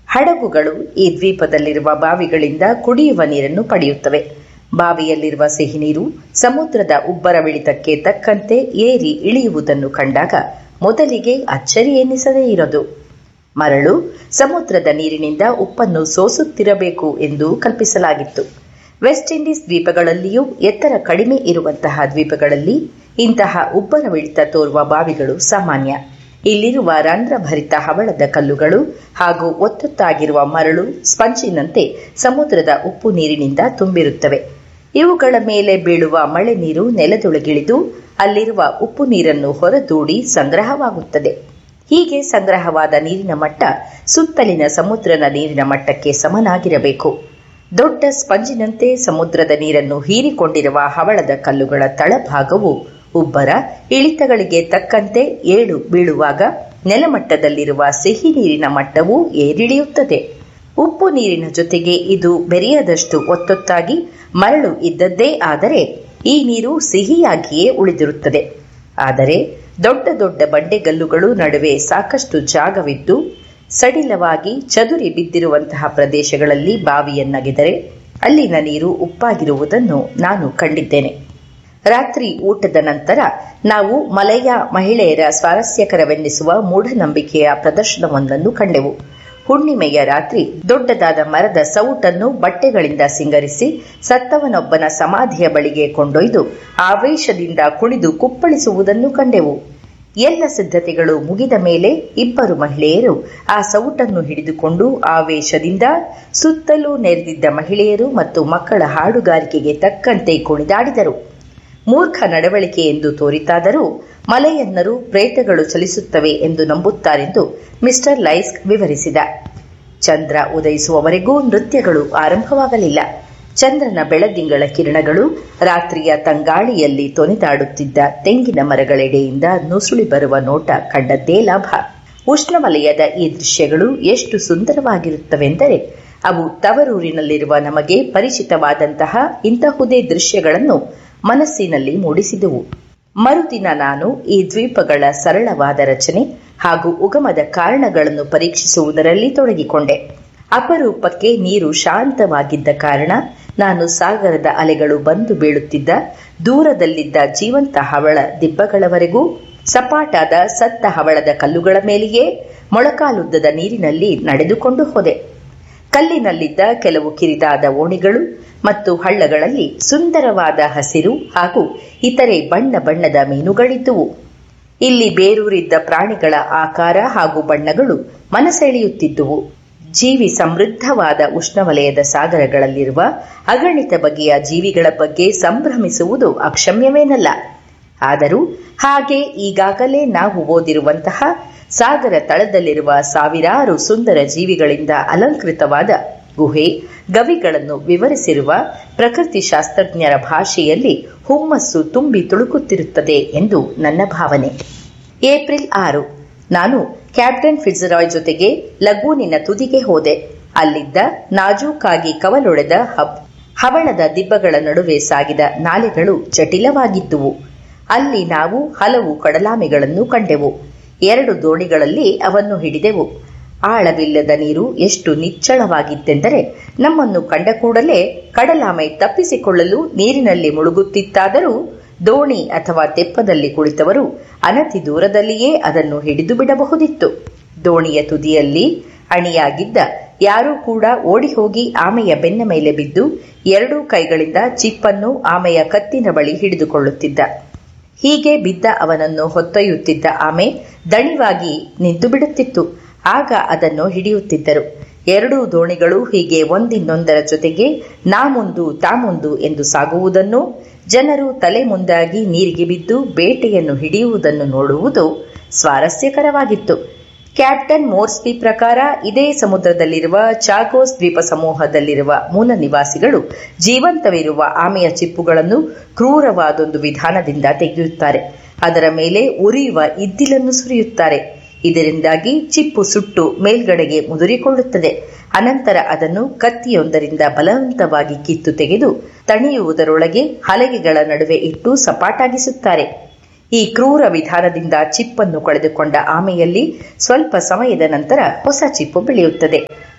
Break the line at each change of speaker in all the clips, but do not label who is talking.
ಹಡಗುಗಳು ಈ ದ್ವೀಪದಲ್ಲಿರುವ ಬಾವಿಗಳಿಂದ ಕುಡಿಯುವ ನೀರನ್ನು ಪಡೆಯುತ್ತವೆ ಬಾವಿಯಲ್ಲಿರುವ ಸಿಹಿ ನೀರು ಸಮುದ್ರದ ಉಬ್ಬರವಿಳಿತಕ್ಕೆ ತಕ್ಕಂತೆ ಏರಿ ಇಳಿಯುವುದನ್ನು ಕಂಡಾಗ ಮೊದಲಿಗೆ ಅಚ್ಚರಿ ಎನ್ನಿಸದೇ ಇರದು ಮರಳು ಸಮುದ್ರದ ನೀರಿನಿಂದ ಉಪ್ಪನ್ನು ಸೋಸುತ್ತಿರಬೇಕು ಎಂದು ಕಲ್ಪಿಸಲಾಗಿತ್ತು ವೆಸ್ಟ್ ಇಂಡೀಸ್ ದ್ವೀಪಗಳಲ್ಲಿಯೂ ಎತ್ತರ ಕಡಿಮೆ ಇರುವಂತಹ ದ್ವೀಪಗಳಲ್ಲಿ ಇಂತಹ ಉಬ್ಬರವಿಳಿತ ತೋರುವ ಬಾವಿಗಳು ಸಾಮಾನ್ಯ ಇಲ್ಲಿರುವ ರಂಧ್ರಭರಿತ ಹವಳದ ಕಲ್ಲುಗಳು ಹಾಗೂ ಒತ್ತೊತ್ತಾಗಿರುವ ಮರಳು ಸ್ಪಂಜಿನಂತೆ ಸಮುದ್ರದ ಉಪ್ಪು ನೀರಿನಿಂದ ತುಂಬಿರುತ್ತವೆ ಇವುಗಳ ಮೇಲೆ ಬೀಳುವ ಮಳೆ ನೀರು ನೆಲದೊಳಗಿಳಿದು ಅಲ್ಲಿರುವ ಉಪ್ಪು ನೀರನ್ನು ಹೊರದೂಡಿ ಸಂಗ್ರಹವಾಗುತ್ತದೆ ಹೀಗೆ ಸಂಗ್ರಹವಾದ ನೀರಿನ ಮಟ್ಟ ಸುತ್ತಲಿನ ಸಮುದ್ರದ ನೀರಿನ ಮಟ್ಟಕ್ಕೆ ಸಮನಾಗಿರಬೇಕು ದೊಡ್ಡ ಸ್ಪಂಜಿನಂತೆ ಸಮುದ್ರದ ನೀರನ್ನು ಹೀರಿಕೊಂಡಿರುವ ಹವಳದ ಕಲ್ಲುಗಳ ತಳಭಾಗವು ಉಬ್ಬರ ಇಳಿತಗಳಿಗೆ ತಕ್ಕಂತೆ ಏಳು ಬೀಳುವಾಗ ನೆಲಮಟ್ಟದಲ್ಲಿರುವ ಸಿಹಿ ನೀರಿನ ಮಟ್ಟವೂ ಏರಿಳಿಯುತ್ತದೆ ಉಪ್ಪು ನೀರಿನ ಜೊತೆಗೆ ಇದು ಬೆರೆಯದಷ್ಟು ಒತ್ತೊತ್ತಾಗಿ ಮರಳು ಇದ್ದದ್ದೇ ಆದರೆ ಈ ನೀರು ಸಿಹಿಯಾಗಿಯೇ ಉಳಿದಿರುತ್ತದೆ ಆದರೆ ದೊಡ್ಡ ದೊಡ್ಡ ಬಂಡೆಗಲ್ಲುಗಳು ನಡುವೆ ಸಾಕಷ್ಟು ಜಾಗವಿದ್ದು ಸಡಿಲವಾಗಿ ಚದುರಿ ಬಿದ್ದಿರುವಂತಹ ಪ್ರದೇಶಗಳಲ್ಲಿ ಬಾವಿಯನ್ನಗೆದರೆ ಅಲ್ಲಿನ ನೀರು ಉಪ್ಪಾಗಿರುವುದನ್ನು ನಾನು ಕಂಡಿದ್ದೇನೆ ರಾತ್ರಿ ಊಟದ ನಂತರ ನಾವು ಮಲಯ ಮಹಿಳೆಯರ ಸ್ವಾರಸ್ಯಕರವೆನ್ನಿಸುವ ಮೂಢನಂಬಿಕೆಯ ಪ್ರದರ್ಶನವೊಂದನ್ನು ಕಂಡೆವು ಹುಣ್ಣಿಮೆಯ ರಾತ್ರಿ ದೊಡ್ಡದಾದ ಮರದ ಸೌಟನ್ನು ಬಟ್ಟೆಗಳಿಂದ ಸಿಂಗರಿಸಿ ಸತ್ತವನೊಬ್ಬನ ಸಮಾಧಿಯ ಬಳಿಗೆ ಕೊಂಡೊಯ್ದು ಆವೇಶದಿಂದ ಕುಣಿದು ಕುಪ್ಪಳಿಸುವುದನ್ನು ಕಂಡೆವು ಎಲ್ಲ ಸಿದ್ಧತೆಗಳು ಮುಗಿದ ಮೇಲೆ ಇಬ್ಬರು ಮಹಿಳೆಯರು ಆ ಸೌಟನ್ನು ಹಿಡಿದುಕೊಂಡು ಆವೇಶದಿಂದ ಸುತ್ತಲೂ ನೆರೆದಿದ್ದ ಮಹಿಳೆಯರು ಮತ್ತು ಮಕ್ಕಳ ಹಾಡುಗಾರಿಕೆಗೆ ತಕ್ಕಂತೆ ಕುಣಿದಾಡಿದರು ಮೂರ್ಖ ನಡವಳಿಕೆ ಎಂದು ತೋರಿತಾದರೂ ಮಲೆಯನ್ನರು ಪ್ರೇತಗಳು ಚಲಿಸುತ್ತವೆ ಎಂದು ನಂಬುತ್ತಾರೆಂದು ಮಿಸ್ಟರ್ ಲೈಸ್ಕ್ ವಿವರಿಸಿದ ಚಂದ್ರ ಉದಯಿಸುವವರೆಗೂ ನೃತ್ಯಗಳು ಆರಂಭವಾಗಲಿಲ್ಲ ಚಂದ್ರನ ಬೆಳದಿಂಗಳ ಕಿರಣಗಳು ರಾತ್ರಿಯ ತಂಗಾಳಿಯಲ್ಲಿ ತೊನೆದಾಡುತ್ತಿದ್ದ ತೆಂಗಿನ ಮರಗಳೆಡೆಯಿಂದ ನುಸುಳಿ ಬರುವ ನೋಟ ಕಂಡದ್ದೇ ಲಾಭ ಉಷ್ಣವಲಯದ ಈ ದೃಶ್ಯಗಳು ಎಷ್ಟು ಸುಂದರವಾಗಿರುತ್ತವೆಂದರೆ ಅವು ತವರೂರಿನಲ್ಲಿರುವ ನಮಗೆ ಪರಿಚಿತವಾದಂತಹ ಇಂತಹುದೇ ದೃಶ್ಯಗಳನ್ನು ಮನಸ್ಸಿನಲ್ಲಿ ಮೂಡಿಸಿದವು ಮರುದಿನ ನಾನು ಈ ದ್ವೀಪಗಳ ಸರಳವಾದ ರಚನೆ ಹಾಗೂ ಉಗಮದ ಕಾರಣಗಳನ್ನು ಪರೀಕ್ಷಿಸುವುದರಲ್ಲಿ ತೊಡಗಿಕೊಂಡೆ ಅಪರೂಪಕ್ಕೆ ನೀರು ಶಾಂತವಾಗಿದ್ದ ಕಾರಣ ನಾನು ಸಾಗರದ ಅಲೆಗಳು ಬಂದು ಬೀಳುತ್ತಿದ್ದ ದೂರದಲ್ಲಿದ್ದ ಜೀವಂತ ಹವಳ ದಿಬ್ಬಗಳವರೆಗೂ ಸಪಾಟಾದ ಸತ್ತ ಹವಳದ ಕಲ್ಲುಗಳ ಮೇಲೆಯೇ ಮೊಳಕಾಲುದ್ದದ ನೀರಿನಲ್ಲಿ ನಡೆದುಕೊಂಡು ಹೋದೆ ಕಲ್ಲಿನಲ್ಲಿದ್ದ ಕೆಲವು ಕಿರಿದಾದ ಓಣಿಗಳು ಮತ್ತು ಹಳ್ಳಗಳಲ್ಲಿ ಸುಂದರವಾದ ಹಸಿರು ಹಾಗೂ ಇತರೆ ಬಣ್ಣ ಬಣ್ಣದ ಮೀನುಗಳಿದ್ದುವು ಇಲ್ಲಿ ಬೇರೂರಿದ್ದ ಪ್ರಾಣಿಗಳ ಆಕಾರ ಹಾಗೂ ಬಣ್ಣಗಳು ಮನಸೆಳೆಯುತ್ತಿದ್ದುವು ಜೀವಿ ಸಮೃದ್ಧವಾದ ಉಷ್ಣವಲಯದ ಸಾಗರಗಳಲ್ಲಿರುವ ಅಗಣಿತ ಬಗೆಯ ಜೀವಿಗಳ ಬಗ್ಗೆ ಸಂಭ್ರಮಿಸುವುದು ಅಕ್ಷಮ್ಯವೇನಲ್ಲ ಆದರೂ ಹಾಗೆ ಈಗಾಗಲೇ ನಾವು ಓದಿರುವಂತಹ ಸಾಗರ ತಳದಲ್ಲಿರುವ ಸಾವಿರಾರು ಸುಂದರ ಜೀವಿಗಳಿಂದ ಅಲಂಕೃತವಾದ ಗುಹೆ ಗವಿಗಳನ್ನು ವಿವರಿಸಿರುವ ಪ್ರಕೃತಿ ಶಾಸ್ತ್ರಜ್ಞರ ಭಾಷೆಯಲ್ಲಿ ಹುಮ್ಮಸ್ಸು ತುಂಬಿ ತುಳುಕುತ್ತಿರುತ್ತದೆ ಎಂದು ನನ್ನ ಭಾವನೆ ಏಪ್ರಿಲ್ ಆರು ನಾನು ಕ್ಯಾಪ್ಟನ್ ಫಿಟ್ಜರಾಯ್ ಜೊತೆಗೆ ಲಗೂನಿನ ತುದಿಗೆ ಹೋದೆ ಅಲ್ಲಿದ್ದ ನಾಜೂಕಾಗಿ ಕವಲೊಡೆದ ಹಬ್ ಹವಳದ ದಿಬ್ಬಗಳ ನಡುವೆ ಸಾಗಿದ ನಾಲೆಗಳು ಜಟಿಲವಾಗಿದ್ದುವು ಅಲ್ಲಿ ನಾವು ಹಲವು ಕಡಲಾಮೆಗಳನ್ನು ಕಂಡೆವು ಎರಡು ದೋಣಿಗಳಲ್ಲಿ ಅವನ್ನು ಹಿಡಿದೆವು ಆಳವಿಲ್ಲದ ನೀರು ಎಷ್ಟು ನಿಚ್ಚಳವಾಗಿತ್ತೆಂದರೆ ನಮ್ಮನ್ನು ಕಂಡ ಕೂಡಲೇ ಕಡಲಾಮೆ ತಪ್ಪಿಸಿಕೊಳ್ಳಲು ನೀರಿನಲ್ಲಿ ಮುಳುಗುತ್ತಿತ್ತಾದರೂ ದೋಣಿ ಅಥವಾ ತೆಪ್ಪದಲ್ಲಿ ಕುಳಿತವರು ಅನತಿ ದೂರದಲ್ಲಿಯೇ ಅದನ್ನು ಹಿಡಿದು ಬಿಡಬಹುದಿತ್ತು ದೋಣಿಯ ತುದಿಯಲ್ಲಿ ಅಣಿಯಾಗಿದ್ದ ಯಾರೂ ಕೂಡ ಓಡಿ ಹೋಗಿ ಆಮೆಯ ಬೆನ್ನ ಮೇಲೆ ಬಿದ್ದು ಎರಡೂ ಕೈಗಳಿಂದ ಚಿಪ್ಪನ್ನು ಆಮೆಯ ಕತ್ತಿನ ಬಳಿ ಹಿಡಿದುಕೊಳ್ಳುತ್ತಿದ್ದ ಹೀಗೆ ಬಿದ್ದ ಅವನನ್ನು ಹೊತ್ತೊಯ್ಯುತ್ತಿದ್ದ ಆಮೆ ದಣಿವಾಗಿ ನಿಂತು ಬಿಡುತ್ತಿತ್ತು ಆಗ ಅದನ್ನು ಹಿಡಿಯುತ್ತಿದ್ದರು ಎರಡೂ ದೋಣಿಗಳು ಹೀಗೆ ಒಂದಿನ್ನೊಂದರ ಜೊತೆಗೆ ನಾ ಮುಂದು ತಾ ಮುಂದು ಎಂದು ಸಾಗುವುದನ್ನು ಜನರು ತಲೆ ಮುಂದಾಗಿ ನೀರಿಗೆ ಬಿದ್ದು ಬೇಟೆಯನ್ನು ಹಿಡಿಯುವುದನ್ನು ನೋಡುವುದು ಸ್ವಾರಸ್ಯಕರವಾಗಿತ್ತು ಕ್ಯಾಪ್ಟನ್ ಮೋರ್ಸ್ಬಿ ಪ್ರಕಾರ ಇದೇ ಸಮುದ್ರದಲ್ಲಿರುವ ಚಾಗೋಸ್ ದ್ವೀಪ ಸಮೂಹದಲ್ಲಿರುವ ಮೂಲ ನಿವಾಸಿಗಳು ಜೀವಂತವಿರುವ ಆಮೆಯ ಚಿಪ್ಪುಗಳನ್ನು ಕ್ರೂರವಾದೊಂದು ವಿಧಾನದಿಂದ ತೆಗೆಯುತ್ತಾರೆ ಅದರ ಮೇಲೆ ಉರಿಯುವ ಇದ್ದಿಲನ್ನು ಸುರಿಯುತ್ತಾರೆ ಇದರಿಂದಾಗಿ ಚಿಪ್ಪು ಸುಟ್ಟು ಮೇಲ್ಗಡೆಗೆ ಮುದುರಿಕೊಳ್ಳುತ್ತದೆ ಅನಂತರ ಅದನ್ನು ಕತ್ತಿಯೊಂದರಿಂದ ಬಲವಂತವಾಗಿ ಕಿತ್ತು ತೆಗೆದು ತಣಿಯುವುದರೊಳಗೆ ಹಲಗೆಗಳ ನಡುವೆ ಇಟ್ಟು ಸಪಾಟಾಗಿಸುತ್ತಾರೆ ಈ ಕ್ರೂರ ವಿಧಾನದಿಂದ ಚಿಪ್ಪನ್ನು ಕಳೆದುಕೊಂಡ ಆಮೆಯಲ್ಲಿ ಸ್ವಲ್ಪ ಸಮಯದ ನಂತರ ಹೊಸ ಚಿಪ್ಪು ಬೆಳೆಯುತ್ತದೆ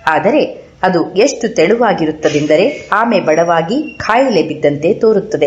ಆದರೆ ಅದು ಎಷ್ಟು ತೆಳುವಾಗಿರುತ್ತದೆಂದರೆ ಆಮೆ ಬಡವಾಗಿ ಕಾಯಿಲೆ ಬಿದ್ದಂತೆ ತೋರುತ್ತದೆ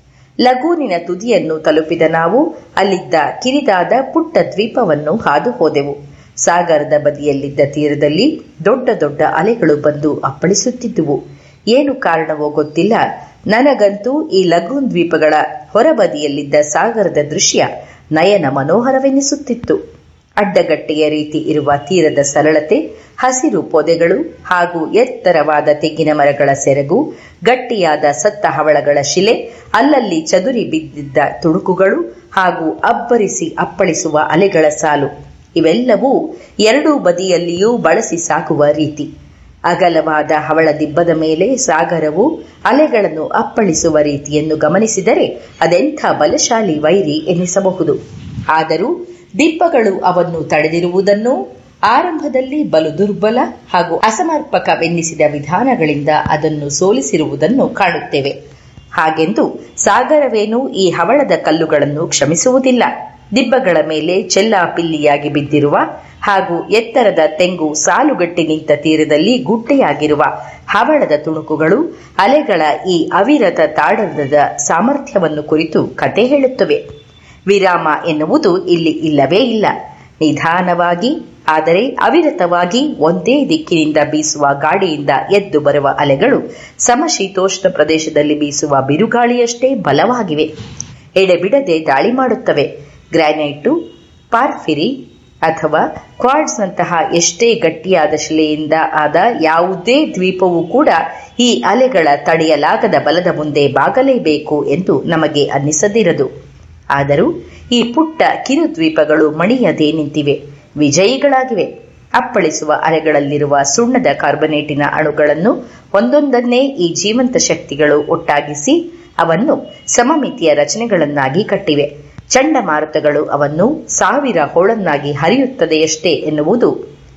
ಲಗೂನಿನ ತುದಿಯನ್ನು ತಲುಪಿದ ನಾವು ಅಲ್ಲಿದ್ದ ಕಿರಿದಾದ ಪುಟ್ಟ ದ್ವೀಪವನ್ನು ಹಾದು ಹೋದೆವು ಸಾಗರದ ಬದಿಯಲ್ಲಿದ್ದ ತೀರದಲ್ಲಿ ದೊಡ್ಡ ದೊಡ್ಡ ಅಲೆಗಳು ಬಂದು ಅಪ್ಪಳಿಸುತ್ತಿದ್ದುವು ಏನು ಕಾರಣವೋ ಗೊತ್ತಿಲ್ಲ ನನಗಂತೂ ಈ ಲಗೂನ್ ದ್ವೀಪಗಳ ಹೊರಬದಿಯಲ್ಲಿದ್ದ ಸಾಗರದ ದೃಶ್ಯ ನಯನ ಮನೋಹರವೆನಿಸುತ್ತಿತ್ತು ಅಡ್ಡಗಟ್ಟೆಯ ರೀತಿ ಇರುವ ತೀರದ ಸರಳತೆ ಹಸಿರು ಪೊದೆಗಳು ಹಾಗೂ ಎತ್ತರವಾದ ತೆಂಗಿನ ಮರಗಳ ಸೆರಗು ಗಟ್ಟಿಯಾದ ಸತ್ತ ಹವಳಗಳ ಶಿಲೆ ಅಲ್ಲಲ್ಲಿ ಚದುರಿ ಬಿದ್ದಿದ್ದ ತುಣುಕುಗಳು ಹಾಗೂ ಅಬ್ಬರಿಸಿ ಅಪ್ಪಳಿಸುವ ಅಲೆಗಳ ಸಾಲು ಇವೆಲ್ಲವೂ ಎರಡೂ ಬದಿಯಲ್ಲಿಯೂ ಬಳಸಿ ಸಾಕುವ ರೀತಿ ಅಗಲವಾದ ಹವಳ ದಿಬ್ಬದ ಮೇಲೆ ಸಾಗರವು ಅಲೆಗಳನ್ನು ಅಪ್ಪಳಿಸುವ ರೀತಿಯನ್ನು ಗಮನಿಸಿದರೆ ಅದೆಂಥ ಬಲಶಾಲಿ ವೈರಿ ಎನ್ನಿಸಬಹುದು ಆದರೂ ದಿಬ್ಬಗಳು ಅವನ್ನು ತಡೆದಿರುವುದನ್ನು ಆರಂಭದಲ್ಲಿ ಬಲು ದುರ್ಬಲ ಹಾಗೂ ಅಸಮರ್ಪಕವೆನ್ನಿಸಿದ ವಿಧಾನಗಳಿಂದ ಅದನ್ನು ಸೋಲಿಸಿರುವುದನ್ನು ಕಾಣುತ್ತೇವೆ ಹಾಗೆಂದು ಸಾಗರವೇನೂ ಈ ಹವಳದ ಕಲ್ಲುಗಳನ್ನು ಕ್ಷಮಿಸುವುದಿಲ್ಲ ದಿಬ್ಬಗಳ ಮೇಲೆ ಚೆಲ್ಲಾಪಿಲ್ಲಿಯಾಗಿ ಬಿದ್ದಿರುವ ಹಾಗೂ ಎತ್ತರದ ತೆಂಗು ಸಾಲುಗಟ್ಟಿ ನಿಂತ ತೀರದಲ್ಲಿ ಗುಡ್ಡೆಯಾಗಿರುವ ಹವಳದ ತುಣುಕುಗಳು ಅಲೆಗಳ ಈ ಅವಿರತ ತಾಡನದ ಸಾಮರ್ಥ್ಯವನ್ನು ಕುರಿತು ಕತೆ ಹೇಳುತ್ತವೆ ವಿರಾಮ ಎನ್ನುವುದು ಇಲ್ಲಿ ಇಲ್ಲವೇ ಇಲ್ಲ ನಿಧಾನವಾಗಿ ಆದರೆ ಅವಿರತವಾಗಿ ಒಂದೇ ದಿಕ್ಕಿನಿಂದ ಬೀಸುವ ಗಾಳಿಯಿಂದ ಎದ್ದು ಬರುವ ಅಲೆಗಳು ಸಮಶೀತೋಷ್ಣ ಪ್ರದೇಶದಲ್ಲಿ ಬೀಸುವ ಬಿರುಗಾಳಿಯಷ್ಟೇ ಬಲವಾಗಿವೆ ಎಡೆಬಿಡದೆ ದಾಳಿ ಮಾಡುತ್ತವೆ ಗ್ರಾನೈಟು ಪಾರ್ಫಿರಿ ಅಥವಾ ಕ್ವಾರ್ಡ್ಸ್ನಂತಹ ಎಷ್ಟೇ ಗಟ್ಟಿಯಾದ ಶಿಲೆಯಿಂದ ಆದ ಯಾವುದೇ ದ್ವೀಪವೂ ಕೂಡ ಈ ಅಲೆಗಳ ತಡೆಯಲಾಗದ ಬಲದ ಮುಂದೆ ಬಾಗಲೇಬೇಕು ಎಂದು ನಮಗೆ ಅನ್ನಿಸದಿರದು ಆದರೂ ಈ ಪುಟ್ಟ ಕಿರು ದ್ವೀಪಗಳು ಮಣಿಯದೆ ನಿಂತಿವೆ ವಿಜಯಿಗಳಾಗಿವೆ ಅಪ್ಪಳಿಸುವ ಅಲೆಗಳಲ್ಲಿರುವ ಸುಣ್ಣದ ಕಾರ್ಬನೇಟಿನ ಅಣುಗಳನ್ನು ಒಂದೊಂದನ್ನೇ ಈ ಜೀವಂತ ಶಕ್ತಿಗಳು ಒಟ್ಟಾಗಿಸಿ ಅವನ್ನು ಸಮಮಿತಿಯ ರಚನೆಗಳನ್ನಾಗಿ ಕಟ್ಟಿವೆ ಚಂಡಮಾರುತಗಳು ಅವನ್ನು ಸಾವಿರ ಹೋಳನ್ನಾಗಿ ಹರಿಯುತ್ತದೆಯಷ್ಟೇ ಎನ್ನುವುದು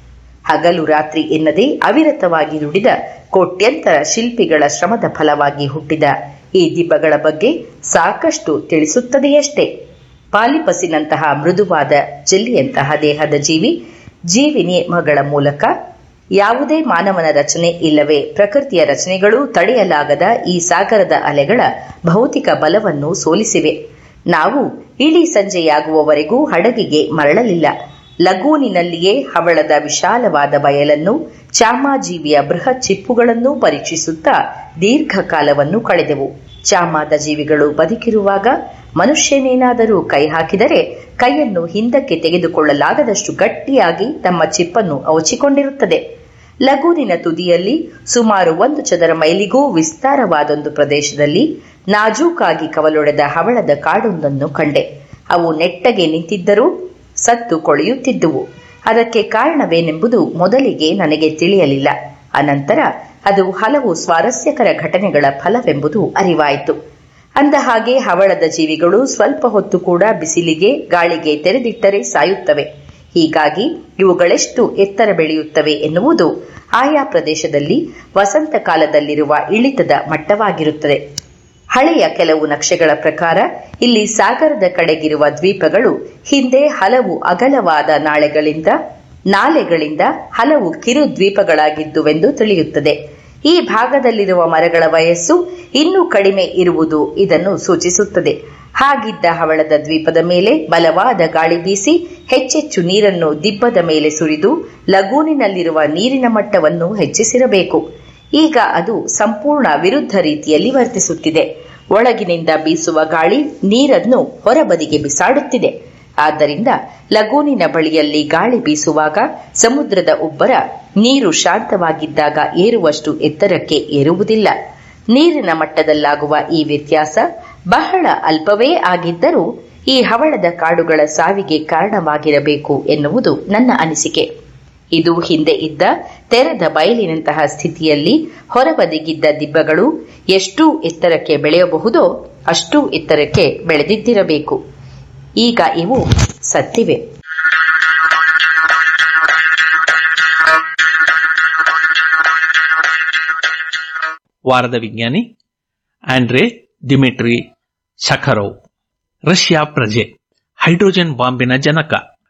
ಹಗಲು ರಾತ್ರಿ ಎನ್ನದೇ ಅವಿರತವಾಗಿ ದುಡಿದ ಕೋಟ್ಯಂತರ ಶಿಲ್ಪಿಗಳ ಶ್ರಮದ ಫಲವಾಗಿ ಹುಟ್ಟಿದ ಈ ದಿಬ್ಬಗಳ ಬಗ್ಗೆ ಸಾಕಷ್ಟು ತಿಳಿಸುತ್ತದೆಯಷ್ಟೇ ಪಾಲಿಪಸಿನಂತಹ ಮೃದುವಾದ ಜೆಲ್ಲಿಯಂತಹ ದೇಹದ ಜೀವಿ ಜೀವಿ ನಿಯಮಗಳ ಮೂಲಕ ಯಾವುದೇ ಮಾನವನ ರಚನೆ ಇಲ್ಲವೇ ಪ್ರಕೃತಿಯ ರಚನೆಗಳೂ ತಡೆಯಲಾಗದ ಈ ಸಾಗರದ ಅಲೆಗಳ ಭೌತಿಕ ಬಲವನ್ನು ಸೋಲಿಸಿವೆ ನಾವು ಇಡೀ ಸಂಜೆಯಾಗುವವರೆಗೂ ಹಡಗಿಗೆ ಮರಳಲಿಲ್ಲ ಲಗೂನಿನಲ್ಲಿಯೇ ಹವಳದ ವಿಶಾಲವಾದ ಬಯಲನ್ನು ಚಾಮಾಜೀವಿಯ ಬೃಹತ್ ಚಿಪ್ಪುಗಳನ್ನು ಪರೀಕ್ಷಿಸುತ್ತಾ ದೀರ್ಘಕಾಲವನ್ನು ಕಳೆದೆವು ಚಾಮಾದ ಜೀವಿಗಳು ಬದುಕಿರುವಾಗ ಮನುಷ್ಯನೇನಾದರೂ ಕೈ ಹಾಕಿದರೆ ಕೈಯನ್ನು ಹಿಂದಕ್ಕೆ ತೆಗೆದುಕೊಳ್ಳಲಾಗದಷ್ಟು ಗಟ್ಟಿಯಾಗಿ ತಮ್ಮ ಚಿಪ್ಪನ್ನು ಅವಚಿಕೊಂಡಿರುತ್ತದೆ ಲಗೂನಿನ ತುದಿಯಲ್ಲಿ ಸುಮಾರು ಒಂದು ಚದರ ಮೈಲಿಗೂ ವಿಸ್ತಾರವಾದೊಂದು ಪ್ರದೇಶದಲ್ಲಿ ನಾಜೂಕಾಗಿ ಕವಲೊಡೆದ ಹವಳದ ಕಾಡೊಂದನ್ನು ಕಂಡೆ ಅವು ನೆಟ್ಟಗೆ ನಿಂತಿದ್ದರೂ ಸತ್ತು ಕೊಳೆಯುತ್ತಿದ್ದುವು ಅದಕ್ಕೆ ಕಾರಣವೇನೆಂಬುದು ಮೊದಲಿಗೆ ನನಗೆ ತಿಳಿಯಲಿಲ್ಲ ಅನಂತರ ಅದು ಹಲವು ಸ್ವಾರಸ್ಯಕರ ಘಟನೆಗಳ ಫಲವೆಂಬುದು ಅರಿವಾಯಿತು ಅಂದ ಹಾಗೆ ಹವಳದ ಜೀವಿಗಳು ಸ್ವಲ್ಪ ಹೊತ್ತು ಕೂಡ ಬಿಸಿಲಿಗೆ ಗಾಳಿಗೆ ತೆರೆದಿಟ್ಟರೆ ಸಾಯುತ್ತವೆ ಹೀಗಾಗಿ ಇವುಗಳೆಷ್ಟು ಎತ್ತರ ಬೆಳೆಯುತ್ತವೆ ಎನ್ನುವುದು ಆಯಾ ಪ್ರದೇಶದಲ್ಲಿ ವಸಂತ ಕಾಲದಲ್ಲಿರುವ ಇಳಿತದ ಮಟ್ಟವಾಗಿರುತ್ತದೆ ಹಳೆಯ ಕೆಲವು ನಕ್ಷೆಗಳ ಪ್ರಕಾರ ಇಲ್ಲಿ ಸಾಗರದ ಕಡೆಗಿರುವ ದ್ವೀಪಗಳು ಹಿಂದೆ ಹಲವು ಅಗಲವಾದ ನಾಳೆಗಳಿಂದ ನಾಲೆಗಳಿಂದ ಹಲವು ಕಿರು ದ್ವೀಪಗಳಾಗಿದ್ದುವೆಂದು ತಿಳಿಯುತ್ತದೆ ಈ ಭಾಗದಲ್ಲಿರುವ ಮರಗಳ ವಯಸ್ಸು ಇನ್ನೂ ಕಡಿಮೆ ಇರುವುದು ಇದನ್ನು ಸೂಚಿಸುತ್ತದೆ ಹಾಗಿದ್ದ ಹವಳದ ದ್ವೀಪದ ಮೇಲೆ ಬಲವಾದ ಗಾಳಿ ಬೀಸಿ ಹೆಚ್ಚೆಚ್ಚು ನೀರನ್ನು ದಿಬ್ಬದ ಮೇಲೆ ಸುರಿದು ಲಗೂನಿನಲ್ಲಿರುವ ನೀರಿನ ಮಟ್ಟವನ್ನು ಹೆಚ್ಚಿಸಿರಬೇಕು ಈಗ ಅದು ಸಂಪೂರ್ಣ ವಿರುದ್ಧ ರೀತಿಯಲ್ಲಿ ವರ್ತಿಸುತ್ತಿದೆ ಒಳಗಿನಿಂದ ಬೀಸುವ ಗಾಳಿ ನೀರನ್ನು ಹೊರಬದಿಗೆ ಬಿಸಾಡುತ್ತಿದೆ ಆದ್ದರಿಂದ ಲಗೂನಿನ ಬಳಿಯಲ್ಲಿ ಗಾಳಿ ಬೀಸುವಾಗ ಸಮುದ್ರದ ಉಬ್ಬರ ನೀರು ಶಾಂತವಾಗಿದ್ದಾಗ ಏರುವಷ್ಟು ಎತ್ತರಕ್ಕೆ ಏರುವುದಿಲ್ಲ ನೀರಿನ ಮಟ್ಟದಲ್ಲಾಗುವ ಈ ವ್ಯತ್ಯಾಸ ಬಹಳ ಅಲ್ಪವೇ ಆಗಿದ್ದರೂ ಈ ಹವಳದ ಕಾಡುಗಳ ಸಾವಿಗೆ ಕಾರಣವಾಗಿರಬೇಕು ಎನ್ನುವುದು ನನ್ನ ಅನಿಸಿಕೆ ಇದು ಹಿಂದೆ ಇದ್ದ ತೆರೆದ ಬಯಲಿನಂತಹ ಸ್ಥಿತಿಯಲ್ಲಿ ಹೊರಬದಿಗಿದ್ದ ದಿಬ್ಬಗಳು ಎಷ್ಟು ಎತ್ತರಕ್ಕೆ ಬೆಳೆಯಬಹುದೋ ಅಷ್ಟು ಎತ್ತರಕ್ಕೆ ಬೆಳೆದಿದ್ದಿರಬೇಕು ಈಗ ಇವು ಸತ್ತಿವೆ
ವಾರದ ವಿಜ್ಞಾನಿ ಆಂಡ್ರೆ ದಿಮಿಟ್ರಿ ಸಖರೋವ್ ರಷ್ಯಾ ಪ್ರಜೆ ಹೈಡ್ರೋಜನ್ ಬಾಂಬಿನ ಜನಕ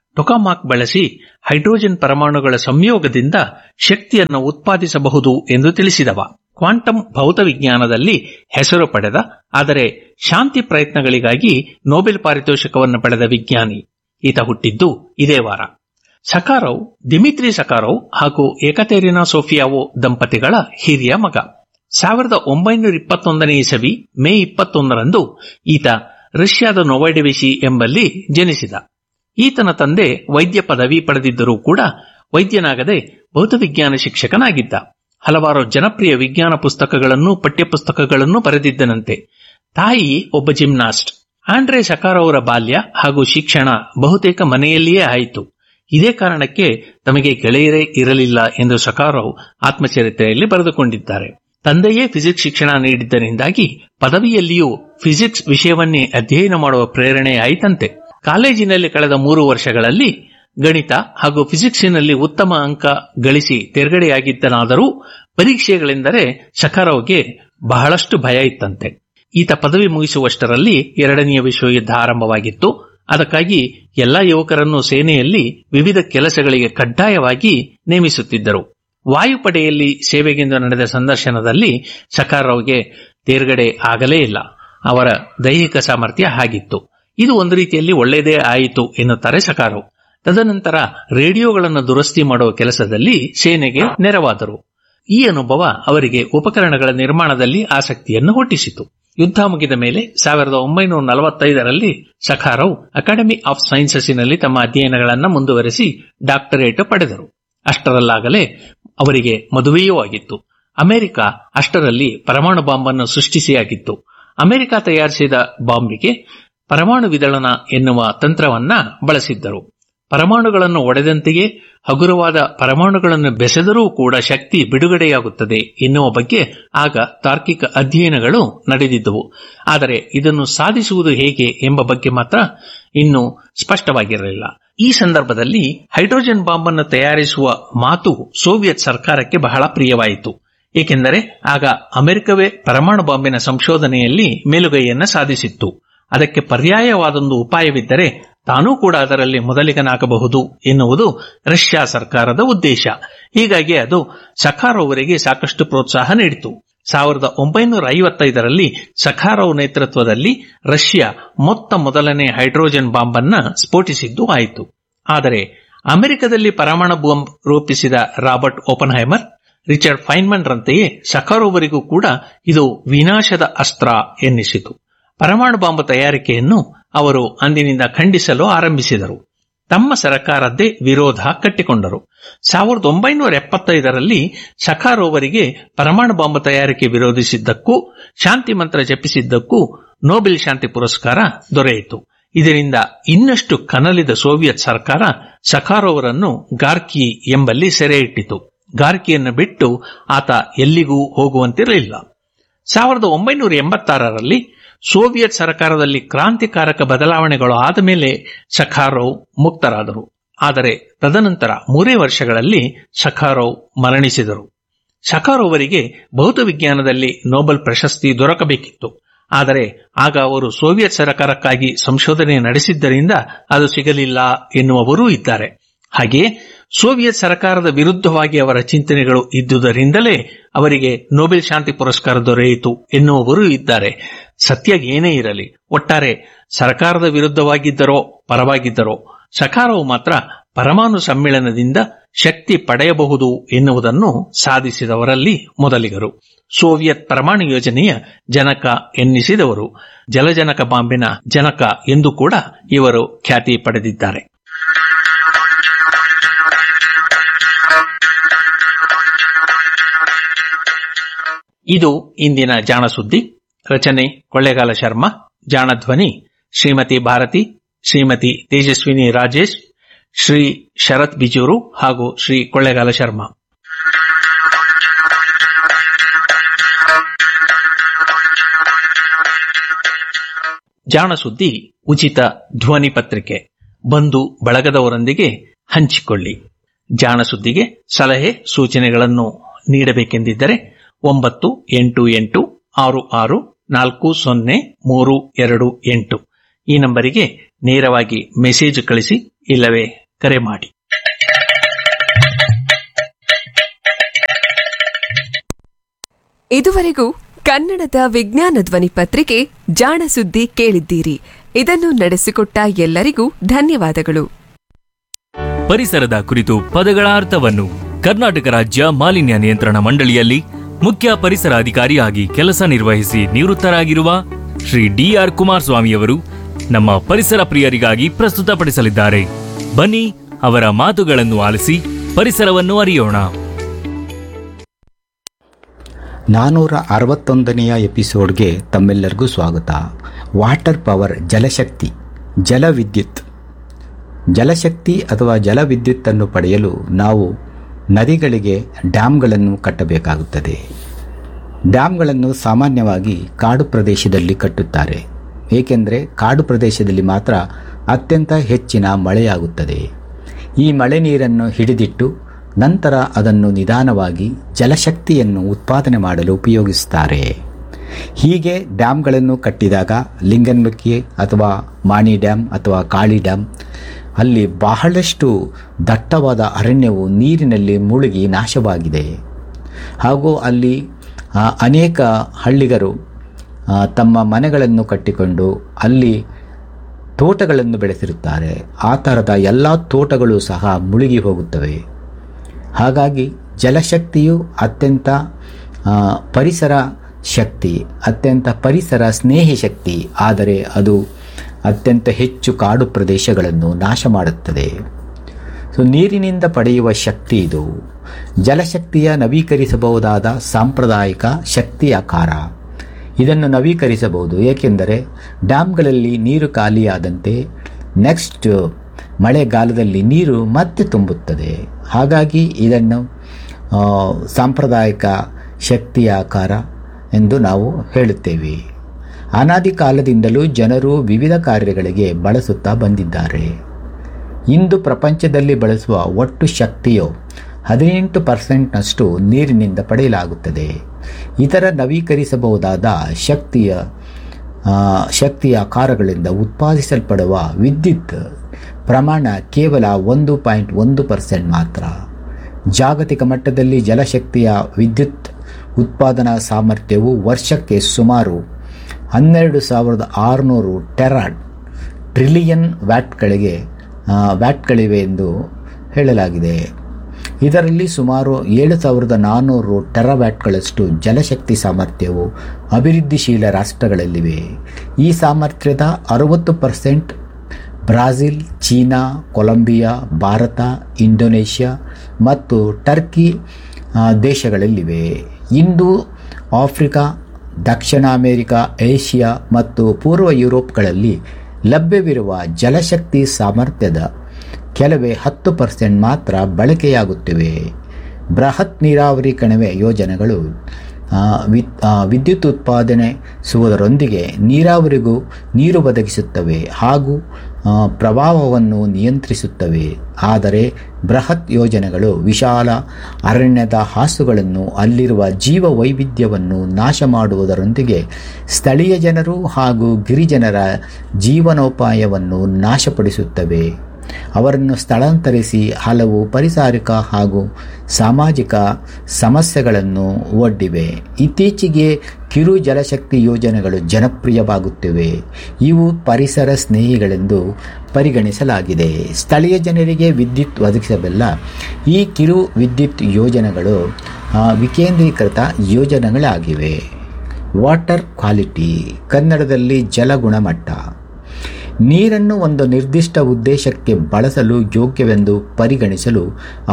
ಟೊಕಾಮಾಕ್ ಬಳಸಿ ಹೈಡ್ರೋಜನ್ ಪರಮಾಣುಗಳ ಸಂಯೋಗದಿಂದ ಶಕ್ತಿಯನ್ನು ಉತ್ಪಾದಿಸಬಹುದು ಎಂದು ತಿಳಿಸಿದವ ಕ್ವಾಂಟಮ್ ಭೌತವಿಜ್ಞಾನದಲ್ಲಿ ಹೆಸರು ಪಡೆದ ಆದರೆ ಶಾಂತಿ ಪ್ರಯತ್ನಗಳಿಗಾಗಿ ನೊಬೆಲ್ ಪಾರಿತೋಷಕವನ್ನು ಪಡೆದ ವಿಜ್ಞಾನಿ ಈತ ಹುಟ್ಟಿದ್ದು ಇದೇ ವಾರ ಸಕಾರೋವ್ ದಿಮಿತ್ರಿ ಸಕಾರೋವ್ ಹಾಗೂ ಏಕತೇರಿನಾ ಸೋಫಿಯಾವೋ ದಂಪತಿಗಳ ಹಿರಿಯ ಮಗ ಸಾವಿರದ ಒಂಬೈನೂರ ಇಪ್ಪತ್ತೊಂದನೇ ಇಸವಿ ಮೇ ಇಪ್ಪತ್ತೊಂದರಂದು ಈತ ರಷ್ಯಾದ ನೊವೈಡೆವಿಶಿ ಎಂಬಲ್ಲಿ ಜನಿಸಿದ ಈತನ ತಂದೆ ವೈದ್ಯ ಪದವಿ ಪಡೆದಿದ್ದರೂ ಕೂಡ ವೈದ್ಯನಾಗದೆ ಭೌತವಿಜ್ಞಾನ ಶಿಕ್ಷಕನಾಗಿದ್ದ ಹಲವಾರು ಜನಪ್ರಿಯ ವಿಜ್ಞಾನ ಪುಸ್ತಕಗಳನ್ನು ಪಠ್ಯಪುಸ್ತಕಗಳನ್ನು ಬರೆದಿದ್ದನಂತೆ ತಾಯಿ ಒಬ್ಬ ಜಿಮ್ನಾಸ್ಟ್ ಆಂಡ್ರೆ ಸಕಾರವರ ಬಾಲ್ಯ ಹಾಗೂ ಶಿಕ್ಷಣ ಬಹುತೇಕ ಮನೆಯಲ್ಲಿಯೇ ಆಯಿತು ಇದೇ ಕಾರಣಕ್ಕೆ ತಮಗೆ ಗೆಳೆಯರೇ ಇರಲಿಲ್ಲ ಎಂದು ಸಕಾರೋವ್ ಆತ್ಮಚರಿತ್ರೆಯಲ್ಲಿ ಬರೆದುಕೊಂಡಿದ್ದಾರೆ ತಂದೆಯೇ ಫಿಸಿಕ್ಸ್ ಶಿಕ್ಷಣ ನೀಡಿದ್ದರಿಂದಾಗಿ ಪದವಿಯಲ್ಲಿಯೂ ಫಿಸಿಕ್ಸ್ ವಿಷಯವನ್ನೇ ಅಧ್ಯಯನ ಮಾಡುವ ಪ್ರೇರಣೆ ಆಯಿತಂತೆ ಕಾಲೇಜಿನಲ್ಲಿ ಕಳೆದ ಮೂರು ವರ್ಷಗಳಲ್ಲಿ ಗಣಿತ ಹಾಗೂ ಫಿಸಿಕ್ಸಿನಲ್ಲಿ ಉತ್ತಮ ಅಂಕ ಗಳಿಸಿ ತೇರ್ಗಡೆಯಾಗಿದ್ದನಾದರೂ ಪರೀಕ್ಷೆಗಳೆಂದರೆ ಸಕಾರೋವ್ಗೆ ಬಹಳಷ್ಟು ಭಯ ಇತ್ತಂತೆ ಈತ ಪದವಿ ಮುಗಿಸುವಷ್ಟರಲ್ಲಿ ಎರಡನೆಯ ವಿಶ್ವಯುದ್ಧ ಆರಂಭವಾಗಿತ್ತು ಅದಕ್ಕಾಗಿ ಎಲ್ಲಾ ಯುವಕರನ್ನು ಸೇನೆಯಲ್ಲಿ ವಿವಿಧ ಕೆಲಸಗಳಿಗೆ ಕಡ್ಡಾಯವಾಗಿ ನೇಮಿಸುತ್ತಿದ್ದರು ವಾಯುಪಡೆಯಲ್ಲಿ ಸೇವೆಗೆಂದು ನಡೆದ ಸಂದರ್ಶನದಲ್ಲಿ ಸಕಾರೋವ್ಗೆ ತೇರ್ಗಡೆ ಆಗಲೇ ಇಲ್ಲ ಅವರ ದೈಹಿಕ ಸಾಮರ್ಥ್ಯ ಹಾಗಿತ್ತು ಇದು ಒಂದು ರೀತಿಯಲ್ಲಿ ಒಳ್ಳೆಯದೇ ಆಯಿತು ಎನ್ನುತ್ತಾರೆ ಸಕಾರೋವ್ ತದನಂತರ ರೇಡಿಯೋಗಳನ್ನು ದುರಸ್ತಿ ಮಾಡುವ ಕೆಲಸದಲ್ಲಿ ಸೇನೆಗೆ ನೆರವಾದರು ಈ ಅನುಭವ ಅವರಿಗೆ ಉಪಕರಣಗಳ ನಿರ್ಮಾಣದಲ್ಲಿ ಆಸಕ್ತಿಯನ್ನು ಹುಟ್ಟಿಸಿತು ಯುದ್ಧ ಮುಗಿದ ಮೇಲೆ ಸಾವಿರದ ಒಂಬೈನೂರ ನಲವತ್ತೈದರಲ್ಲಿ ಸಖಾರವ್ ಅಕಾಡೆಮಿ ಆಫ್ ಸೈನ್ಸಸ್ಸಿನಲ್ಲಿ ತಮ್ಮ ಅಧ್ಯಯನಗಳನ್ನು ಮುಂದುವರೆಸಿ ಡಾಕ್ಟರೇಟ್ ಪಡೆದರು ಅಷ್ಟರಲ್ಲಾಗಲೇ ಅವರಿಗೆ ಮದುವೆಯೂ ಆಗಿತ್ತು ಅಮೆರಿಕ ಅಷ್ಟರಲ್ಲಿ ಪರಮಾಣು ಬಾಂಬನ್ನು ಸೃಷ್ಟಿಸಿಯಾಗಿತ್ತು ಅಮೆರಿಕ ತಯಾರಿಸಿದ ಬಾಂಬಿಗೆ ಪರಮಾಣು ವಿದಳನ ಎನ್ನುವ ತಂತ್ರವನ್ನ ಬಳಸಿದ್ದರು ಪರಮಾಣುಗಳನ್ನು ಒಡೆದಂತೆಯೇ ಹಗುರವಾದ ಪರಮಾಣುಗಳನ್ನು ಬೆಸೆದರೂ ಕೂಡ ಶಕ್ತಿ ಬಿಡುಗಡೆಯಾಗುತ್ತದೆ ಎನ್ನುವ ಬಗ್ಗೆ ಆಗ ತಾರ್ಕಿಕ ಅಧ್ಯಯನಗಳು ನಡೆದಿದ್ದವು ಆದರೆ ಇದನ್ನು ಸಾಧಿಸುವುದು ಹೇಗೆ ಎಂಬ ಬಗ್ಗೆ ಮಾತ್ರ ಇನ್ನೂ ಸ್ಪಷ್ಟವಾಗಿರಲಿಲ್ಲ ಈ ಸಂದರ್ಭದಲ್ಲಿ ಹೈಡ್ರೋಜನ್ ಬಾಂಬ್ ಅನ್ನು ತಯಾರಿಸುವ ಮಾತು ಸೋವಿಯತ್ ಸರ್ಕಾರಕ್ಕೆ ಬಹಳ ಪ್ರಿಯವಾಯಿತು ಏಕೆಂದರೆ ಆಗ ಅಮೆರಿಕವೇ ಪರಮಾಣು ಬಾಂಬಿನ ಸಂಶೋಧನೆಯಲ್ಲಿ ಮೇಲುಗೈಯನ್ನ ಸಾಧಿಸಿತ್ತು ಅದಕ್ಕೆ ಪರ್ಯಾಯವಾದೊಂದು ಉಪಾಯವಿದ್ದರೆ ತಾನೂ ಕೂಡ ಅದರಲ್ಲಿ ಮೊದಲಿಗನಾಗಬಹುದು ಎನ್ನುವುದು ರಷ್ಯಾ ಸರ್ಕಾರದ ಉದ್ದೇಶ ಹೀಗಾಗಿ ಅದು ಸಖಾರೋವರಿಗೆ ಸಾಕಷ್ಟು ಪ್ರೋತ್ಸಾಹ ನೀಡಿತು ಸಾವಿರದ ಒಂಬೈನೂರ ಐವತ್ತೈದರಲ್ಲಿ ಸಖಾರೋವ್ ನೇತೃತ್ವದಲ್ಲಿ ರಷ್ಯಾ ಮೊತ್ತ ಮೊದಲನೇ ಹೈಡ್ರೋಜನ್ ಬಾಂಬ್ ಅನ್ನ ಸ್ಫೋಟಿಸಿದ್ದು ಆಯಿತು ಆದರೆ ಅಮೆರಿಕದಲ್ಲಿ ಪರಮಾಣು ಬಾಂಬ್ ರೂಪಿಸಿದ ರಾಬರ್ಟ್ ಓಪನ್ಹೈಮರ್ ರಿಚರ್ಡ್ ಫೈನ್ಮನ್ ರಂತೆಯೇ ಸಖಾರೋವರಿಗೂ ಕೂಡ ಇದು ವಿನಾಶದ ಅಸ್ತ್ರ ಎನ್ನಿಸಿತು ಪರಮಾಣು ಬಾಂಬ್ ತಯಾರಿಕೆಯನ್ನು ಅವರು ಅಂದಿನಿಂದ ಖಂಡಿಸಲು ಆರಂಭಿಸಿದರು ತಮ್ಮ ಸರಕಾರದ್ದೇ ವಿರೋಧ ಕಟ್ಟಿಕೊಂಡರು ಸಾವಿರದ ಒಂಬೈನೂರ ಎಪ್ಪತ್ತೈದರಲ್ಲಿ ಸಖಾರೋವರಿಗೆ ಪರಮಾಣು ಬಾಂಬ್ ತಯಾರಿಕೆ ವಿರೋಧಿಸಿದ್ದಕ್ಕೂ ಶಾಂತಿ ಮಂತ್ರ ಜಪಿಸಿದ್ದಕ್ಕೂ ನೊಬೆಲ್ ಶಾಂತಿ ಪುರಸ್ಕಾರ ದೊರೆಯಿತು ಇದರಿಂದ ಇನ್ನಷ್ಟು ಕನಲಿದ ಸೋವಿಯತ್ ಸರ್ಕಾರ ಸಖಾರೋವರನ್ನು ಗಾರ್ಕಿ ಎಂಬಲ್ಲಿ ಸೆರೆ ಇಟ್ಟಿತು ಗಾರ್ಕಿಯನ್ನು ಬಿಟ್ಟು ಆತ ಎಲ್ಲಿಗೂ ಹೋಗುವಂತಿರಲಿಲ್ಲ ಸಾವಿರದ ಒಂಬೈನೂರ ಎಂಬತ್ತಾರರಲ್ಲಿ ಸೋವಿಯತ್ ಸರ್ಕಾರದಲ್ಲಿ ಕ್ರಾಂತಿಕಾರಕ ಬದಲಾವಣೆಗಳು ಆದ ಮೇಲೆ ಸಖಾರೋವ್ ಮುಕ್ತರಾದರು ಆದರೆ ತದನಂತರ ಮೂರೇ ವರ್ಷಗಳಲ್ಲಿ ಸಖಾರೋವ್ ಮರಣಿಸಿದರು ಸಖಾರೋವರಿಗೆ ಭೌತವಿಜ್ಞಾನದಲ್ಲಿ ನೊಬೆಲ್ ಪ್ರಶಸ್ತಿ ದೊರಕಬೇಕಿತ್ತು ಆದರೆ ಆಗ ಅವರು ಸೋವಿಯತ್ ಸರ್ಕಾರಕ್ಕಾಗಿ ಸಂಶೋಧನೆ ನಡೆಸಿದ್ದರಿಂದ ಅದು ಸಿಗಲಿಲ್ಲ ಎನ್ನುವವರೂ ಇದ್ದಾರೆ ಹಾಗೆಯೇ ಸೋವಿಯತ್ ಸರ್ಕಾರದ ವಿರುದ್ಧವಾಗಿ ಅವರ ಚಿಂತನೆಗಳು ಇದ್ದುದರಿಂದಲೇ ಅವರಿಗೆ ನೊಬೆಲ್ ಶಾಂತಿ ಪುರಸ್ಕಾರ ದೊರೆಯಿತು ಎನ್ನುವವರು ಇದ್ದಾರೆ ಸತ್ಯ ಏನೇ ಇರಲಿ ಒಟ್ಟಾರೆ ಸರ್ಕಾರದ ವಿರುದ್ಧವಾಗಿದ್ದರೋ ಪರವಾಗಿದ್ದರೋ ಸಕಾರವು ಮಾತ್ರ ಪರಮಾಣು ಸಮ್ಮೇಳನದಿಂದ ಶಕ್ತಿ ಪಡೆಯಬಹುದು ಎನ್ನುವುದನ್ನು ಸಾಧಿಸಿದವರಲ್ಲಿ ಮೊದಲಿಗರು ಸೋವಿಯತ್ ಪರಮಾಣು ಯೋಜನೆಯ ಜನಕ ಎನ್ನಿಸಿದವರು ಜಲಜನಕ ಬಾಂಬಿನ ಜನಕ ಎಂದು ಕೂಡ ಇವರು ಖ್ಯಾತಿ ಪಡೆದಿದ್ದಾರೆ ಇದು ಇಂದಿನ ಜಾಣ ಸುದ್ದಿ ರಚನೆ ಕೊಳ್ಳೇಗಾಲ ಶರ್ಮಾ ಜಾಣ ಧ್ವನಿ ಶ್ರೀಮತಿ ಭಾರತಿ ಶ್ರೀಮತಿ ತೇಜಸ್ವಿನಿ ರಾಜೇಶ್ ಶ್ರೀ ಶರತ್ ಬಿಜೂರು ಹಾಗೂ ಶ್ರೀ ಕೊಳ್ಳೇಗಾಲ ಶರ್ಮಾ ಜಾಣ ಸುದ್ದಿ ಉಚಿತ ಧ್ವನಿ ಪತ್ರಿಕೆ ಬಂಧು ಬಳಗದವರೊಂದಿಗೆ ಹಂಚಿಕೊಳ್ಳಿ ಜಾಣ ಸುದ್ದಿಗೆ ಸಲಹೆ ಸೂಚನೆಗಳನ್ನು ನೀಡಬೇಕೆಂದಿದ್ದರೆ ಒಂಬತ್ತು ಎಂಟು ಎಂಟು ಆರು ಆರು ನಾಲ್ಕು ಸೊನ್ನೆ ಮೂರು ಎರಡು ಎಂಟು ಈ ನಂಬರಿಗೆ ನೇರವಾಗಿ ಮೆಸೇಜ್ ಕಳಿಸಿ ಇಲ್ಲವೇ ಕರೆ ಮಾಡಿ
ಇದುವರೆಗೂ ಕನ್ನಡದ ವಿಜ್ಞಾನ ಧ್ವನಿ ಪತ್ರಿಕೆ ಜಾಣ ಸುದ್ದಿ ಕೇಳಿದ್ದೀರಿ ಇದನ್ನು ನಡೆಸಿಕೊಟ್ಟ ಎಲ್ಲರಿಗೂ ಧನ್ಯವಾದಗಳು
ಪರಿಸರದ ಕುರಿತು ಪದಗಳ ಅರ್ಥವನ್ನು ಕರ್ನಾಟಕ ರಾಜ್ಯ ಮಾಲಿನ್ಯ ನಿಯಂತ್ರಣ ಮಂಡಳಿಯಲ್ಲಿ ಮುಖ್ಯ ಪರಿಸರ ಅಧಿಕಾರಿಯಾಗಿ ಕೆಲಸ ನಿರ್ವಹಿಸಿ ನಿವೃತ್ತರಾಗಿರುವ ಶ್ರೀ ಡಿಆರ್ ಕುಮಾರಸ್ವಾಮಿಯವರು ನಮ್ಮ ಪರಿಸರ ಪ್ರಿಯರಿಗಾಗಿ ಪ್ರಸ್ತುತಪಡಿಸಲಿದ್ದಾರೆ ಬನ್ನಿ ಅವರ ಮಾತುಗಳನ್ನು ಆಲಿಸಿ ಪರಿಸರವನ್ನು ಅರಿಯೋಣ
ನಾನ್ನೂರ ಅರವತ್ತೊಂದನೆಯ ಎಪಿಸೋಡ್ಗೆ ತಮ್ಮೆಲ್ಲರಿಗೂ ಸ್ವಾಗತ ವಾಟರ್ ಪವರ್ ಜಲಶಕ್ತಿ ಜಲವಿದ್ಯುತ್ ಜಲಶಕ್ತಿ ಅಥವಾ ಜಲವಿದ್ಯುತ್ತನ್ನು ಪಡೆಯಲು ನಾವು ನದಿಗಳಿಗೆ ಡ್ಯಾಮ್ಗಳನ್ನು ಕಟ್ಟಬೇಕಾಗುತ್ತದೆ ಡ್ಯಾಮ್ಗಳನ್ನು ಸಾಮಾನ್ಯವಾಗಿ ಕಾಡು ಪ್ರದೇಶದಲ್ಲಿ ಕಟ್ಟುತ್ತಾರೆ ಏಕೆಂದರೆ ಕಾಡು ಪ್ರದೇಶದಲ್ಲಿ ಮಾತ್ರ ಅತ್ಯಂತ ಹೆಚ್ಚಿನ ಮಳೆಯಾಗುತ್ತದೆ ಈ ಮಳೆ ನೀರನ್ನು ಹಿಡಿದಿಟ್ಟು ನಂತರ ಅದನ್ನು ನಿಧಾನವಾಗಿ ಜಲಶಕ್ತಿಯನ್ನು ಉತ್ಪಾದನೆ ಮಾಡಲು ಉಪಯೋಗಿಸುತ್ತಾರೆ ಹೀಗೆ ಡ್ಯಾಮ್ಗಳನ್ನು ಕಟ್ಟಿದಾಗ ಲಿಂಗನ್ಮಕ್ಕಿ ಅಥವಾ ಮಾಣಿ ಡ್ಯಾಮ್ ಅಥವಾ ಕಾಳಿ ಡ್ಯಾಮ್ ಅಲ್ಲಿ ಬಹಳಷ್ಟು ದಟ್ಟವಾದ ಅರಣ್ಯವು ನೀರಿನಲ್ಲಿ ಮುಳುಗಿ ನಾಶವಾಗಿದೆ ಹಾಗೂ ಅಲ್ಲಿ ಆ, ಅನೇಕ ಹಳ್ಳಿಗರು ಆ, ತಮ್ಮ ಮನೆಗಳನ್ನು ಕಟ್ಟಿಕೊಂಡು ಅಲ್ಲಿ ತೋಟಗಳನ್ನು ಬೆಳೆಸಿರುತ್ತಾರೆ ಆ ಥರದ ಎಲ್ಲ ತೋಟಗಳು ಸಹ ಮುಳುಗಿ ಹೋಗುತ್ತವೆ ಹಾಗಾಗಿ ಜಲಶಕ್ತಿಯು ಅತ್ಯಂತ ಆ, ಪರಿಸರ ಶಕ್ತಿ ಅತ್ಯಂತ ಪರಿಸರ ಸ್ನೇಹಿ ಶಕ್ತಿ ಆದರೆ ಅದು ಅತ್ಯಂತ ಹೆಚ್ಚು ಕಾಡು ಪ್ರದೇಶಗಳನ್ನು ನಾಶ ಮಾಡುತ್ತದೆ ಸೊ ನೀರಿನಿಂದ ಪಡೆಯುವ ಶಕ್ತಿ ಇದು ಜಲಶಕ್ತಿಯ ನವೀಕರಿಸಬಹುದಾದ ಸಾಂಪ್ರದಾಯಿಕ ಶಕ್ತಿ ಆಕಾರ ಇದನ್ನು ನವೀಕರಿಸಬಹುದು ಏಕೆಂದರೆ ಡ್ಯಾಮ್ಗಳಲ್ಲಿ ನೀರು ಖಾಲಿಯಾದಂತೆ ನೆಕ್ಸ್ಟ್ ಮಳೆಗಾಲದಲ್ಲಿ ನೀರು ಮತ್ತೆ ತುಂಬುತ್ತದೆ ಹಾಗಾಗಿ ಇದನ್ನು ಆ, ಸಾಂಪ್ರದಾಯಿಕ ಶಕ್ತಿಯ ಆಕಾರ ಎಂದು ನಾವು ಹೇಳುತ್ತೇವೆ ಅನಾದಿ ಕಾಲದಿಂದಲೂ ಜನರು ವಿವಿಧ ಕಾರ್ಯಗಳಿಗೆ ಬಳಸುತ್ತಾ ಬಂದಿದ್ದಾರೆ ಇಂದು ಪ್ರಪಂಚದಲ್ಲಿ ಬಳಸುವ ಒಟ್ಟು ಶಕ್ತಿಯು ಹದಿನೆಂಟು ಪರ್ಸೆಂಟ್ನಷ್ಟು ನೀರಿನಿಂದ ಪಡೆಯಲಾಗುತ್ತದೆ ಇತರ ನವೀಕರಿಸಬಹುದಾದ ಶಕ್ತಿಯ ಆ, ಶಕ್ತಿಯ ಆಕಾರಗಳಿಂದ ಉತ್ಪಾದಿಸಲ್ಪಡುವ ವಿದ್ಯುತ್ ಪ್ರಮಾಣ ಕೇವಲ ಒಂದು ಪಾಯಿಂಟ್ ಒಂದು ಪರ್ಸೆಂಟ್ ಮಾತ್ರ ಜಾಗತಿಕ ಮಟ್ಟದಲ್ಲಿ ಜಲಶಕ್ತಿಯ ವಿದ್ಯುತ್ ಉತ್ಪಾದನಾ ಸಾಮರ್ಥ್ಯವು ವರ್ಷಕ್ಕೆ ಸುಮಾರು ಹನ್ನೆರಡು ಸಾವಿರದ ಆರುನೂರು ಟೆರಾ ಟ್ರಿಲಿಯನ್ ವ್ಯಾಟ್ಗಳಿಗೆ ಆ, ವ್ಯಾಟ್ಗಳಿವೆ ಎಂದು ಹೇಳಲಾಗಿದೆ ಇದರಲ್ಲಿ ಸುಮಾರು ಏಳು ಸಾವಿರದ ನಾನ್ನೂರು ಟೆರಾವ್ಯಾಟ್ಗಳಷ್ಟು ಜಲಶಕ್ತಿ ಸಾಮರ್ಥ್ಯವು ಅಭಿವೃದ್ಧಿಶೀಲ ರಾಷ್ಟ್ರಗಳಲ್ಲಿವೆ ಈ ಸಾಮರ್ಥ್ಯದ ಅರವತ್ತು percent Brazil China Colombia Bharat Indonesia ಮತ್ತು ಟರ್ಕಿ ಆ, ದೇಶಗಳಲ್ಲಿವೆ ಇಂದು ಆಫ್ರಿಕಾ ದಕ್ಷಿಣ ಅಮೆರಿಕ ಏಷ್ಯಾ ಮತ್ತು ಪೂರ್ವ ಯುರೋಪ್ಗಳಲ್ಲಿ ಲಭ್ಯವಿರುವ ಜಲಶಕ್ತಿ ಸಾಮರ್ಥ್ಯದ ಕೆಲವೇ ಹತ್ತು ಪರ್ಸೆಂಟ್ ಮಾತ್ರ ಬಳಕೆಯಾಗುತ್ತಿವೆ ಬೃಹತ್ ನೀರಾವರಿ ಕಣಿವೆ ಯೋಜನೆಗಳು ಆ, ವಿ- ಆ, ವಿದ್ಯುತ್ ಉತ್ಪಾದನೆಸುವುದರೊಂದಿಗೆ ನೀರಾವರಿಗೂ ನೀರು ಒದಗಿಸುತ್ತವೆ ಹಾಗೂ ಆ, ಪ್ರವಾಹವನ್ನು ನಿಯಂತ್ರಿಸುತ್ತವೆ ಆದರೆ ಬೃಹತ್ ಯೋಜನೆಗಳು ವಿಶಾಲ ಅರಣ್ಯದ ಹಾಸುಗಳನ್ನು ಅಲ್ಲಿರುವ ಜೀವ ವೈವಿಧ್ಯವನ್ನು ನಾಶ ಮಾಡುವುದರೊಂದಿಗೆ ಸ್ಥಳೀಯ ಜನರು ಹಾಗೂ ಗಿರಿಜನರ ಜೀವನೋಪಾಯವನ್ನು ನಾಶಪಡಿಸುತ್ತವೆ ಅವರನ್ನು ಸ್ಥಳಾಂತರಿಸಿ ಹಲವು ಪರಿಸಾರಿಕ ಹಾಗೂ ಸಾಮಾಜಿಕ ಸಮಸ್ಯೆಗಳನ್ನು ಒಡ್ಡಿವೆ ಇತ್ತೀಚೆಗೆ ಕಿರು ಜಲಶಕ್ತಿ ಯೋಜನೆಗಳು ಜನಪ್ರಿಯವಾಗುತ್ತಿವೆ ಇವು ಪರಿಸರ ಸ್ನೇಹಿಗಳೆಂದು ಪರಿಗಣಿಸಲಾಗಿದೆ ಸ್ಥಳೀಯ ಜನರಿಗೆ ವಿದ್ಯುತ್ ಒದಗಿಸಬಲ್ಲ ಈ ಕಿರು ವಿದ್ಯುತ್ ಯೋಜನೆಗಳು ಆ, ವಿಕೇಂದ್ರೀಕೃತ ಯೋಜನೆಗಳಾಗಿವೆ ವಾಟರ್ ಕ್ವಾಲಿಟಿ ಕನ್ನಡದಲ್ಲಿ ಜಲ ಗುಣಮಟ್ಟ ನೀರನ್ನು ಒಂದು ನಿರ್ದಿಷ್ಟ ಉದ್ದೇಶಕ್ಕೆ ಬಳಸಲು ಯೋಗ್ಯವೆಂದು ಪರಿಗಣಿಸಲು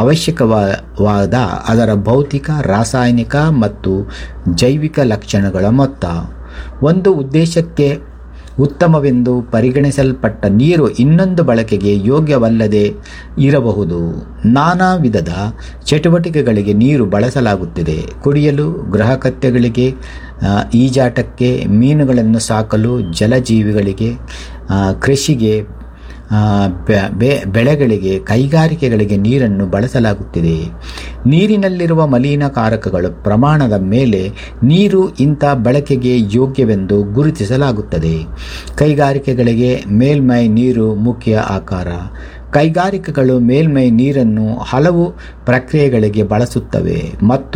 ಅವಶ್ಯಕವಾದ ಅದರ ಭೌತಿಕ ರಾಸಾಯನಿಕ ಮತ್ತು ಜೈವಿಕ ಲಕ್ಷಣಗಳ ಮೊತ್ತ ಒಂದು ಉದ್ದೇಶಕ್ಕೆ ಉತ್ತಮವೆಂದು ಪರಿಗಣಿಸಲ್ಪಟ್ಟ ನೀರು ಇನ್ನೊಂದು ಬಳಕೆಗೆ ಯೋಗ್ಯವಲ್ಲದೆ ಇರಬಹುದು ನಾನಾ ವಿಧದ ಚಟುವಟಿಕೆಗಳಿಗೆ ನೀರು ಬಳಸಲಾಗುತ್ತಿದೆ ಕುಡಿಯಲು ಗೃಹಕತ್ಯಗಳಿಗೆ ಆ, ಈಜಾಟಕ್ಕೆ ಮೀನುಗಳನ್ನು ಸಾಕಲು ಜಲಜೀವಿಗಳಿಗೆ ಆ, ಕೃಷಿಗೆ ಆ, ಬೆ- ಬೆ- ಬೆಳೆಗಳಿಗೆ ಕೈಗಾರಿಕೆಗಳಿಗೆ ನೀರನ್ನು ಬಳಸಲಾಗುತ್ತಿದೆ ನೀರಿನಲ್ಲಿರುವ ಮಲಿನಕಾರಕಗಳ ಪ್ರಮಾಣದ ಮೇಲೆ ನೀರು ಇಂಥ ಬಳಕೆಗೆ ಯೋಗ್ಯವೆಂದು ಗುರುತಿಸಲಾಗುತ್ತದೆ ಕೈಗಾರಿಕೆಗಳಿಗೆ ಮೇಲ್ಮೈ ನೀರು ಮುಖ್ಯ ಆಕಾರ ಕೈಗಾರಿಕೆಗಳು ಮೇಲ್ಮೈ ನೀರನ್ನು ಹಲವು ಪ್ರಕ್ರಿಯೆಗಳಿಗೆ ಬಳಸುತ್ತವೆ ಮತ್ತು